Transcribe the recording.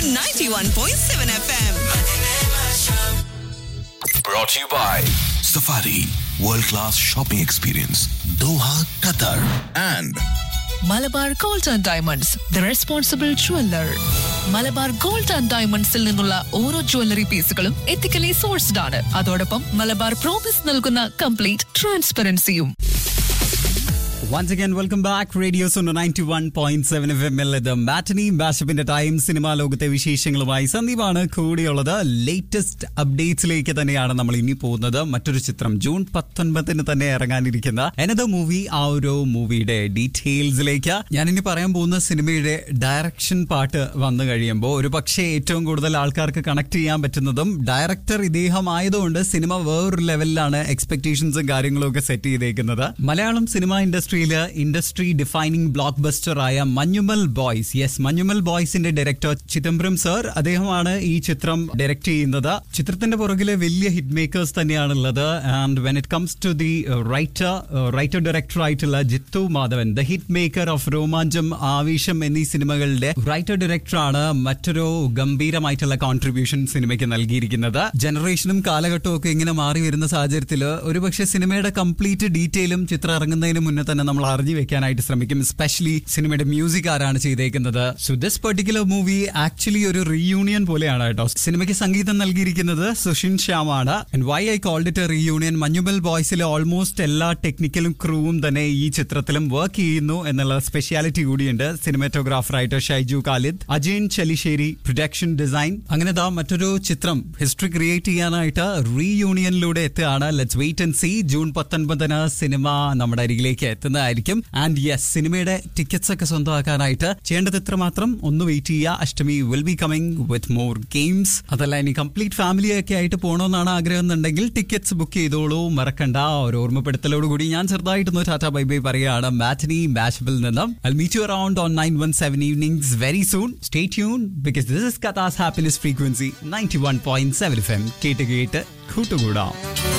91.7 FM. Brought to you by Safari World Class Shopping Experience Doha, Qatar and Malabar gold and diamonds the responsible jeweller Malabar gold and ഡയമണ്ട്സിൽ നിന്നുള്ള ഓരോ jewellery പീസുകളും ethically sourced ആണ് അതോടൊപ്പം Malabar promise നൽകുന്ന complete ട്രാൻസ്പെറൻസിയും once again welcome back radio zone ninety one point seven F M എൽ ഇത് മാറ്റനി ബാഷപ്പിന്റെ ടൈം സിനിമാ ലോകത്തെ വിശേഷങ്ങളുമായി സന്ദീപാണ് കൂടിയുള്ളത് ലേറ്റസ്റ്റ് അപ്ഡേറ്റ്സിലേക്ക് തന്നെയാണ് നമ്മൾ ഇനി പോകുന്നത് മറ്റൊരു ചിത്രം ജൂൺ പത്തൊൻപതിന് തന്നെ ഇറങ്ങാനിരിക്കുന്ന എനത് മൂവി ആ ഒരു മൂവിയുടെ ഡീറ്റെയിൽസിലേക്ക് ഞാനിനി പറയാൻ പോകുന്ന സിനിമയുടെ ഡയറക്ഷൻ പാട്ട് വന്നു കഴിയുമ്പോൾ ഒരു പക്ഷേ ഏറ്റവും കൂടുതൽ ആൾക്കാർക്ക് കണക്ട് ചെയ്യാൻ പറ്റുന്നതും ഡയറക്ടർ ഇദ്ദേഹം ആയതുകൊണ്ട് സിനിമ വേറൊരു ലെവലിലാണ് എക്സ്പെക്ടേഷൻസും കാര്യങ്ങളും ഒക്കെ സെറ്റ് ചെയ്തേക്കുന്നത് മലയാളം സിനിമ ഇൻഡസ്ട്രിയിൽ ഇൻഡസ്ട്രി ഡിഫൈനിങ് ബ്ലോക്ക് ബസ്റ്റർ ആയ മഞ്ഞുമൽ ബോയ്സ് യെസ് മഞ്ഞുമൽ ബോയ്സിന്റെ ഡയറക്ടർ ചിദംബരം സർ അദ്ദേഹമാണ് ഈ ചിത്രം ഡയറക്ട് ചെയ്യുന്നത് ചിത്രത്തിന്റെ പുറകിലെ വലിയ ഹിറ്റ് മേക്കേഴ്സ് തന്നെയാണുള്ളത് and when it comes to the writer writer director ആയിട്ടുള്ള Jithu Madhavan the hit maker of Romancham Aavesham എന്നീ സിനിമകളുടെ റൈറ്റർ ഡയറക്ടറാണ് മറ്റൊരു ഗംഭീരമായിട്ടുള്ള കോൺട്രിബ്യൂഷൻ സിനിമയ്ക്ക് നൽകിയിരിക്കുന്നത് ജനറേഷനും കാലഘട്ടവും ഒക്കെ ഇങ്ങനെ മാറി വരുന്ന സാഹചര്യത്തിൽ ഒരുപക്ഷെ സിനിമയുടെ കംപ്ലീറ്റ് ഡീറ്റെയിലും ചിത്രം ഇറങ്ങുന്നതിന് മുന്നേ തന്നെ നമ്മൾ അറിഞ്ഞു വെക്കാനായിട്ട് ശ്രമിക്കും സ്പെഷ്യലി സിനിമയുടെ മ്യൂസിക് ആരാണ് ചെയ്തേക്കുന്നത് so this particular movie actually ഒരു റീയൂണിയൻ പോലെയാണ് കേട്ടോ സിനിമയ്ക്ക് സംഗീതം നൽകിയിരിക്കുന്നത് സുഷിൻ ശ്യാമാണ് and why I called it a reunion Manjummel ബോയ്സിലെ ഓൾമോസ്റ്റ് എല്ലാ ടെക്നിക്കലും ക്രൂവും തന്നെ ഈ ചിത്രത്തിലും വർക്ക് ചെയ്യുന്നു എന്നുള്ള സ്പെഷ്യാലിറ്റി കൂടിയുണ്ട് സിനിമാറ്റോഗ്രാഫറായിട്ട് ഷൈജു ഖാലിദ് അജയൻ ചലിശ്ശേരി പ്രൊഡക്ഷൻ ഡിസൈൻ അങ്ങനെ ദാ മറ്റൊരു ചിത്രം ഹിസ്റ്ററി ക്രിയേറ്റ് ചെയ്യാനായിട്ട് റീയൂണിയനിലൂടെ എത്തുകയാണ് let's wait and see June പത്തൊൻപതിന് സിനിമ നമ്മുടെ അരികിലേക്ക് എത്തുന്നതായിരിക്കും ആൻഡ് യെസ് സിനിമയുടെ ടിക്കറ്റ്സ് ഒക്കെ സ്വന്തമാക്കാനായിട്ട് ചെയ്യേണ്ടത് ഇത്ര മാത്രം ഒന്ന് വെയിറ്റ് ചെയ്യുക Ashtami will be coming with more games അതല്ല ഇനി കംപ്ലീറ്റ് ഫാമിലി ഒക്കെ ആയിട്ട് പോകണമെന്നാണ് ആഗ്രഹം എന്നുണ്ടെങ്കിൽ ടിക്കറ്റ്സ് ബുക്ക് ചെയ്തോളൂ മറക്കണ്ട ഒരു ഓർമ്മപ്പെടുത്തലോട് കൂടി ഞാൻ ചെറുതായിട്ടൊന്ന് ടാറ്റ ബൈ ബൈ പറയുകയാണ് മാറ്റനി മാഷബിൽ നിന്നും I meet you around on nine one seven evenings very soon stay tune because this is കഥാസ് happiness frequency ninety one point seven F M കേട്ട് കേട്ട് കൂട്ടുകൂടാം